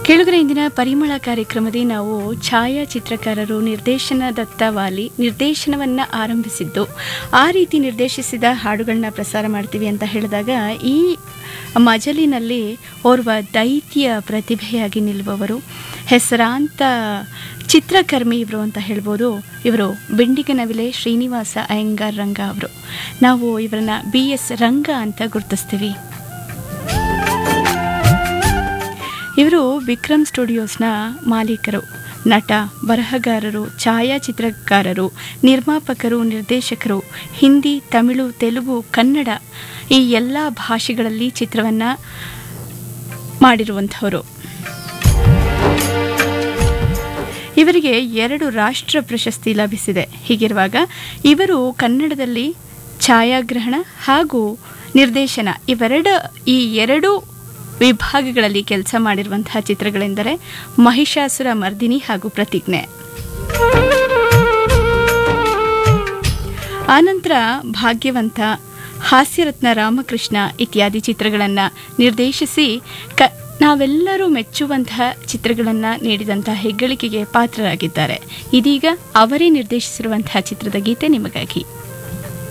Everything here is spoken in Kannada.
ಕೇಳುಗರ ಇಂದಿನ ಪರಿಮಳ ಕಾರ್ಯಕ್ರಮದಲ್ಲಿ ನಾವು ಛಾಯಾಚಿತ್ರಕಾರರು ನಿರ್ದೇಶನದತ್ತ ವಾಲಿ ನಿರ್ದೇಶನವನ್ನ ಆರಂಭಿಸಿದ್ದು ಆ ರೀತಿ ನಿರ್ದೇಶಿಸಿದ ಹಾಡುಗಳನ್ನ ಪ್ರಸಾರ ಮಾಡ್ತೀವಿ ಅಂತ ಹೇಳಿದಾಗ ಈ ಮಜಲಿನಲ್ಲಿ ಓರ್ವ ದೈತ್ಯ ಪ್ರತಿಭೆಯಾಗಿ ನಿಲ್ಲುವವರು ಹೆಸರಾಂತ ಚಿತ್ರಕರ್ಮಿ ಇವರು ಅಂತ ಹೇಳ್ಬೋದು ಇವರು ಬೆಂಡಿಗನವಿಲೆ ಶ್ರೀನಿವಾಸ ಅಯ್ಯಂಗಾರ್ ರಂಗ ಅವರು ನಾವು ಇವರನ್ನ ಬಿ ಎಸ್ ರಂಗ ಅಂತ ಗುರುತಿಸ್ತೀವಿ ಇವರು ವಿಕ್ರಮ್ ಸ್ಟುಡಿಯೋಸ್ನ ಮಾಲೀಕರು ನಟ ಬರಹಗಾರರು ಛಾಯಾಚಿತ್ರಕಾರರು ನಿರ್ಮಾಪಕರು ನಿರ್ದೇಶಕರು ಹಿಂದಿ ತಮಿಳು ತೆಲುಗು ಕನ್ನಡ ಈ ಎಲ್ಲ ಭಾಷೆಗಳಲ್ಲಿ ಚಿತ್ರವನ್ನು ಮಾಡಿರುವಂಥವರು ಇವರಿಗೆ ಎರಡು ರಾಷ್ಟ್ರ ಪ್ರಶಸ್ತಿ ಲಭಿಸಿದೆ ಹೀಗಿರುವಾಗ ಇವರು ಕನ್ನಡದಲ್ಲಿ ಛಾಯಾಗ್ರಹಣ ಹಾಗೂ ನಿರ್ದೇಶನ ಇವೆರಡ ಈ ಎರಡು ವಿಭಾಗಗಳಲ್ಲಿ ಕೆಲಸ ಮಾಡಿರುವಂತಹ ಚಿತ್ರಗಳೆಂದರೆ ಮಹಿಷಾಸುರ ಮರ್ದಿನಿ ಹಾಗೂ ಪ್ರತಿಜ್ಞೆ ಆನಂತರ ಭಾಗ್ಯವಂತ ಹಾಸ್ಯರತ್ನ ರಾಮಕೃಷ್ಣ ಇತ್ಯಾದಿ ಚಿತ್ರಗಳನ್ನು ನಿರ್ದೇಶಿಸಿ ಕ ನಾವೆಲ್ಲರೂ ಮೆಚ್ಚುವಂತಹ ಚಿತ್ರಗಳನ್ನು ನೀಡಿದಂತಹ ಹೆಗ್ಗಳಿಕೆಗೆ ಪಾತ್ರರಾಗಿದ್ದಾರೆ ಇದೀಗ ಅವರೇ ನಿರ್ದೇಶಿಸಿರುವಂತಹ ಚಿತ್ರದ ಗೀತೆ ನಿಮಗಾಗಿ